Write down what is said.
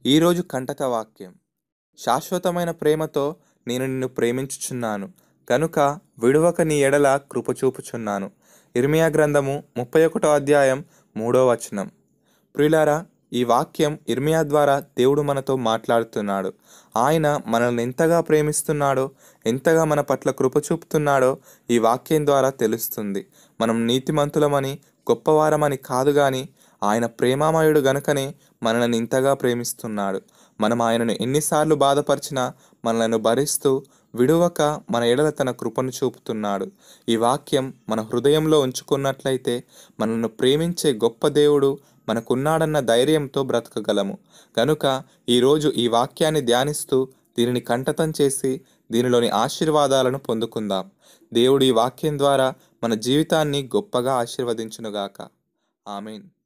ఈరోజు కంటత వాక్యం శాశ్వతమైన ప్రేమతో నేను నిన్ను ప్రేమించుచున్నాను కనుక విడువక నీ ఎడల కృప చూపుచున్నాను ఇర్మియా గ్రంథము ముప్పై ఒకటో అధ్యాయం మూడో వచనం ప్రియులారా ఈ వాక్యం ఇర్మియా ద్వారా దేవుడు మనతో మాట్లాడుతున్నాడు ఆయన మనల్ని ఎంతగా ప్రేమిస్తున్నాడో ఎంతగా మన పట్ల కృప చూపుతున్నాడో ఈ వాక్యం ద్వారా తెలుస్తుంది మనం నీతిమంతులమని గొప్పవారమని కాదు గాని ఆయన ప్రేమామయుడు గనుకనే మనల్ని ఇంతగా ప్రేమిస్తున్నాడు మనం ఆయనను ఎన్నిసార్లు బాధపరిచినా మనలను భరిస్తూ విడువక మన ఎడల తన కృపను చూపుతున్నాడు ఈ వాక్యం మన హృదయంలో ఉంచుకున్నట్లయితే మనల్ని ప్రేమించే గొప్ప దేవుడు మనకున్నాడన్న ధైర్యంతో బ్రతకగలము కనుక ఈరోజు ఈ వాక్యాన్ని ధ్యానిస్తూ దీనిని కంటతం చేసి దీనిలోని ఆశీర్వాదాలను పొందుకుందాం దేవుడు ఈ వాక్యం ద్వారా మన జీవితాన్ని గొప్పగా ఆశీర్వదించునుగాక ఆమెన్